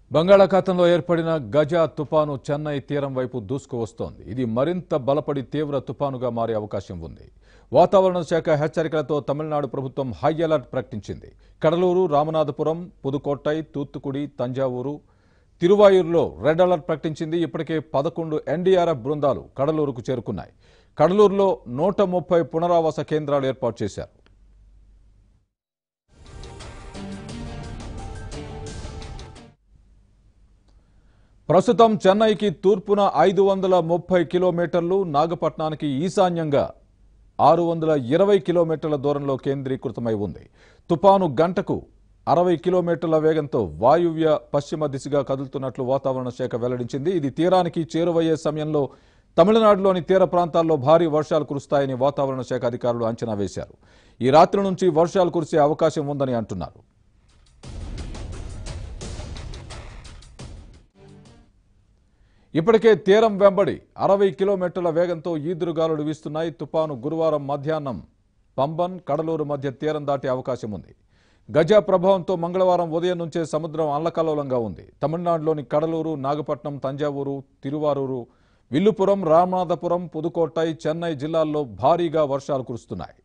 బంగాళాఖాతంలో ఏర్పడిన గజ తుపాను చెన్నై తీరం వైపు దూసుకువస్తోంది ఇది మరింత బలపడి తీవ్ర తుపానుగా మారే అవకాశం ఉంది వాతావరణ శాఖ హెచ్చరికలతో తమిళనాడు ప్రభుత్వం హై అలర్ట్ ప్రకటించింది కడలూరు రామనాథపురం పుదుకోట్టై తూత్తుకుడి తంజావూరు తిరువాయూరులో రెడ్ అలర్ట్ ప్రకటించింది ఇప్పటికే పదకొండు ఎన్డీఆర్ఎఫ్ బృందాలు కడలూరుకు చేరుకున్నాయి కడలూరులో నూట ముప్పై పునరావాస కేంద్రాలు ఏర్పాటు చేశారు ప్రస్తుతం చెన్నైకి తూర్పున ఐదు వందల ముప్పై కిలోమీటర్లు నాగపట్నానికి ఈశాన్యంగా ఆరు వందల ఇరవై కిలోమీటర్ల దూరంలో కేంద్రీకృతమై ఉంది తుపాను గంటకు అరవై కిలోమీటర్ల వేగంతో వాయువ్య పశ్చిమ దిశగా కదులుతున్నట్లు వాతావరణ శాఖ వెల్లడించింది ఇది తీరానికి చేరువయ్యే సమయంలో తమిళనాడులోని తీర ప్రాంతాల్లో భారీ వర్షాలు కురుస్తాయని వాతావరణ శాఖ అధికారులు అంచనా వేశారు ఈ రాత్రి నుంచి వర్షాలు కురిసే అవకాశం ఉందని అంటున్నారు ఇప్పటికే తీరం వెంబడి అరవై కిలోమీటర్ల వేగంతో ఈదురుగాలులు వీస్తున్నాయి తుపాను గురువారం మధ్యాహ్నం పంబన్ కడలూరు మధ్య తీరం దాటే అవకాశం ఉంది గజ ప్రభావంతో మంగళవారం ఉదయం నుంచే సముద్రం అల్లకల్లోలంగా ఉంది తమిళనాడులోని కడలూరు నాగపట్నం తంజావూరు తిరువారూరు విల్లుపురం రామనాథపురం పుదుకోట్టై చెన్నై జిల్లాల్లో భారీగా వర్షాలు కురుస్తున్నాయి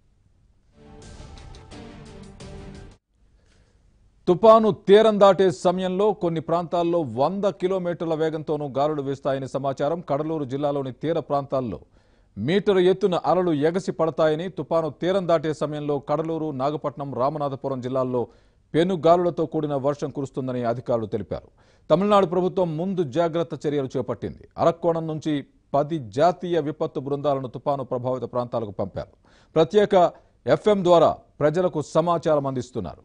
తుపాను తీరం దాటే సమయంలో కొన్ని ప్రాంతాల్లో వంద కిలోమీటర్ల వేగంతోనూ గాలులు వీస్తాయని సమాచారం కడలూరు జిల్లాలోని తీర ప్రాంతాల్లో మీటరు ఎత్తున అలలు ఎగసి పడతాయని తుపాను తీరం దాటే సమయంలో కడలూరు నాగపట్నం రామనాథపురం జిల్లాల్లో పెను గాలులతో కూడిన వర్షం కురుస్తుందని అధికారులు తెలిపారు తమిళనాడు ప్రభుత్వం ముందు జాగ్రత్త చర్యలు చేపట్టింది అరక్కోణం నుంచి పది జాతీయ విపత్తు బృందాలను తుపాను ప్రభావిత ప్రాంతాలకు పంపారు ప్రత్యేక ఎఫ్ఎం ద్వారా ప్రజలకు సమాచారం అందిస్తున్నారు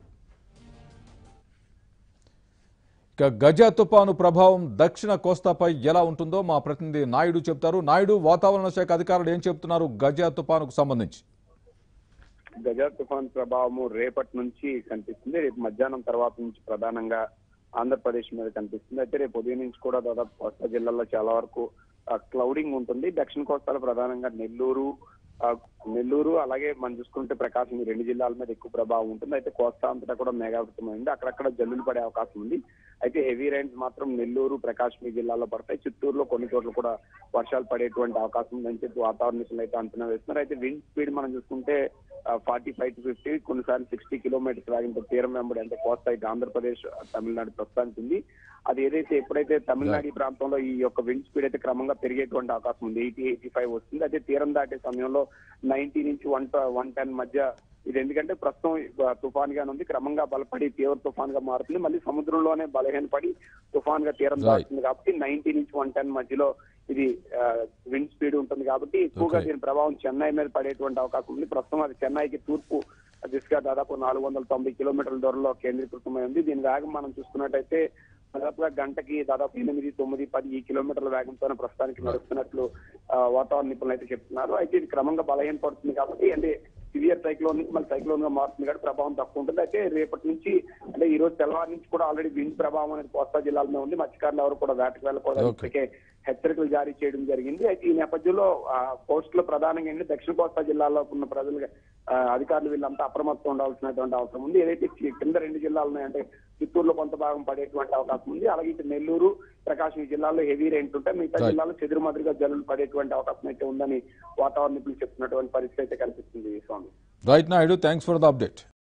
ఇక గజ తుపాను ప్రభావం దక్షిణ కోస్తాపై ఎలా ఉంటుందో మా ప్రతినిధి నాయుడు చెప్తారు నాయుడు వాతావరణ శాఖ అధికారులు ఏం చెప్తున్నారు గజ తుపానుకు సంబంధించి గజ తుఫాన్ ప్రభావము రేపటి నుంచి కనిపిస్తుంది రేపు మధ్యాహ్నం తర్వాత నుంచి ప్రధానంగా ఆంధ్రప్రదేశ్ మీద కనిపిస్తుంది అయితే రేపు ఉదయం నుంచి కూడా దాదాపు కోస్తా జిల్లాలో చాలా వరకు క్లౌడింగ్ ఉంటుంది దక్షిణ కోస్తాలో ప్రధానంగా నెల్లూరు ఆ, నెల్లూరు అలాగే మనం చూసుకుంటే ప్రకాశం ఈ రెండు జిల్లాల మీద ఎక్కువ ప్రభావం ఉంటుంది అయితే కోస్తా అంతటా కూడా మేఘావృతమైంది అక్కడక్కడ జల్లులు పడే అవకాశం ఉంది అయితే హెవీ రైన్స్ మాత్రం నెల్లూరు ప్రకాశం ఈ జిల్లాలో పడతాయి చిత్తూరులో కొన్ని చోట్ల కూడా వర్షాలు పడేటువంటి అవకాశం ఉందని చెప్పి వాతావరణ నిపుణులు అయితే అంచనా వేస్తున్నారు అయితే విండ్ స్పీడ్ మనం చూసుకుంటే ఫార్టీ ఫైవ్ టు ఫిఫ్టీ కొన్నిసార్లు సిక్స్టీ కిలోమీటర్స్ వేగంతో తీరం వెంబడి అంటే కోస్తా ఇటు ఆంధ్రప్రదేశ్ తమిళనాడు ప్రస్తుతానికి ఉంది అది ఏదైతే ఎప్పుడైతే తమిళనాడు ఈ ప్రాంతంలో ఈ యొక్క విండ్ స్పీడ్ అయితే క్రమంగా పెరిగేటువంటి అవకాశం ఉంది ఎయిటీ ఎయిటీ ఫైవ్ వస్తుంది అదే తీరం దాటే సమయంలో నైన్టీ నుంచి వన్ వన్ టెన్ మధ్య ఇది ఎందుకంటే ప్రస్తుతం తుఫాన్ గానే ఉంది క్రమంగా బలపడి తీవ్ర తుఫాన్ గా మారుతుంది మళ్ళీ సముద్రంలోనే బలహీనపడి తుఫాన్ గా తీరం Right. దాటుతుంది కాబట్టి నైన్టీ నుంచి వన్ టెన్ మధ్యలో ఇది విండ్ స్పీడ్ ఉంటుంది కాబట్టి ఎక్కువగా Okay. దీని ప్రభావం చెన్నై మీద పడేటువంటి అవకాశం ఉంది ప్రస్తుతం అది చెన్నైకి తూర్పు దిశగా దాదాపు నాలుగు వందల తొంభై కిలోమీటర్ల దూరంలో కేంద్రీకృతమై ఉంది దీని వేగం మనం చూసుకున్నట్టయితే దాదాపుగా గంటకి దాదాపు ఎనిమిది తొమ్మిది పది ఈ కిలోమీటర్ల వేగంతోనే ప్రస్తుతానికి నడుస్తున్నట్లు ఆ, వాతావరణ నిపుణులు అయితే చెప్తున్నారు అయితే ఇది క్రమంగా బలహీన పడుతుంది కాబట్టి అంటే సివియర్ సైక్లోన్ నుంచి మళ్ళీ సైక్లోన్ గా మారుతుంది కాబట్టి ప్రభావం తక్కువ ఉంటుంది అయితే రేపటి నుంచి అంటే ఈ రోజు తెల్లవారి నుంచి కూడా ఆల్రెడీ విండ్ ప్రభావం అనేది కోస్తా జిల్లాలో ఉంది మత్స్యకారులు ఎవరు కూడా వేటకు వెళ్ళకూడదు Okay. ఇప్పటికే హెచ్చరికలు జారీ చేయడం జరిగింది అయితే ఈ నేపథ్యంలో కోస్ట్ లో ప్రధానంగా ఏంటి దక్షిణ కోస్తా జిల్లాలో ఉన్న ప్రజలు ఆ, అధికారులు వీళ్ళంతా అప్రమత్తం ఉండాల్సినటువంటి అవసరం ఉంది ఏదైతే కి- కింద రెండు జిల్లాలు ఉన్నాయంటే చిత్తూరులో కొంత భాగం పడేటువంటి అవకాశం ఉంది అలాగే ఇటు నెల్లూరు ప్రకాశం ఈ జిల్లాలో హెవీ రైన్స్ ఉంటాయి మిగతా Right. జిల్లాలో చెదురు మాదిరిగా జల్లులు పడేటువంటి అవకాశం అయితే ఉందని వాతావరణ నిపుణులు చెప్తున్నటువంటి పరిస్థితి అయితే కనిపిస్తుంది Swami right Naidu thanks for the update